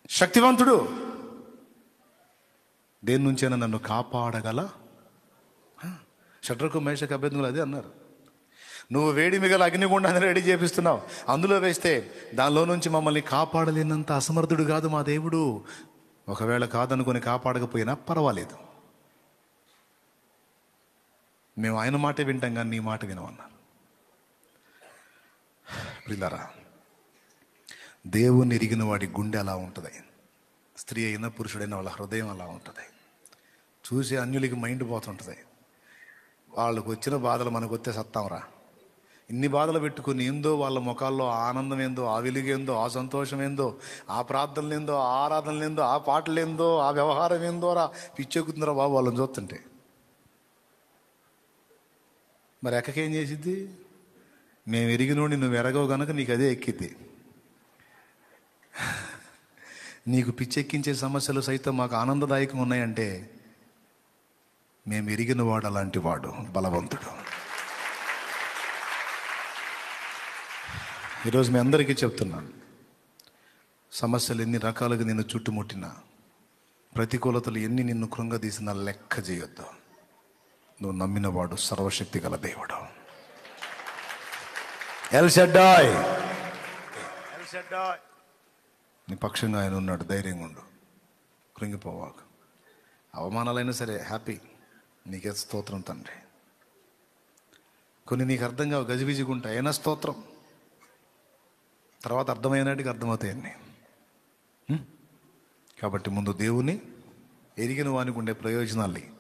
శక్తివంతుడు దేని నుంచైనా నన్ను కాపాడగల షట్రకు మేషకు అభ్యర్థులు అదే అన్నారు నువ్వు వేడి మిగల అగ్నిగుండాన్ని రెడీ చేపిస్తున్నావు అందులో వేస్తే దానిలో నుంచి మమ్మల్ని కాపాడలేనంత అసమర్థుడు కాదు మా దేవుడు ఒకవేళ కాదనుకొని కాపాడకపోయినా పర్వాలేదు మేము ఆయన మాట వింటాం కానీ నీ మాట వినమన్నారు ప్రిల్లరా దేవుని ఎరిగిన వాడి గుండె అలా ఉంటుంది స్త్రీ అయినా పురుషుడైన వాళ్ళ హృదయం అలా ఉంటుంది చూసి అన్యులకి మైండ్ పోతుంటుంది వాళ్ళకు వచ్చిన బాధలు మనకు వస్తే సత్తాంరా ఇన్ని బాధలు పెట్టుకుని ఏందో వాళ్ళ ముఖాల్లో ఆ ఆనందం ఏందో ఆ వెలుగేందో ఆ సంతోషం ఏందో ఆ ప్రార్థనలు ఏందో ఆ ఆరాధనలు ఏందో ఆ పాటలు ఏందో ఆ వ్యవహారం ఏందో రా పిచ్చెక్కుతుందిరా బాబు వాళ్ళని చూస్తుంటే మరి ఎక్కకేం చేసిద్ది మేము ఎరిగినోడి నువ్వు ఎరగవు గనక నీకు అదే ఎక్కిద్ది నీకు పిచ్చెక్కించే సమస్యలు సైతం మాకు ఆనందదాయకంగా ఉన్నాయంటే మేము ఎరిగిన వాడు అలాంటి వాడు బలవంతుడు ఈరోజు మీ అందరికీ చెప్తున్నాను సమస్యలు ఎన్ని రకాలుగా నిన్ను చుట్టుముట్టినా ప్రతికూలతలు ఎన్ని నిన్ను కృంగదీసినా లెక్క చేయొద్దు నువ్వు నమ్మినవాడు సర్వశక్తి గల దేవుడు ఎల్ షడ్డాయ్ నీ పక్షంగా ఆయన ఉన్నాడు ధైర్యంగా ఉండు కృంగిపోవాకు అవమానాలైనా సరే హ్యాపీ నీకే స్తోత్రం తండ్రి కొన్ని నీకు అర్థం కావు గజిబిజిగా ఉంటాయి అయినా స్తోత్రం తర్వాత అర్థమైనట్టుగా అర్థమవుతాయన్ని హ్మ్? కాబట్టి ముందు దేవుని ఎరిగిన వానికి ఉండే ప్రయోజనాలు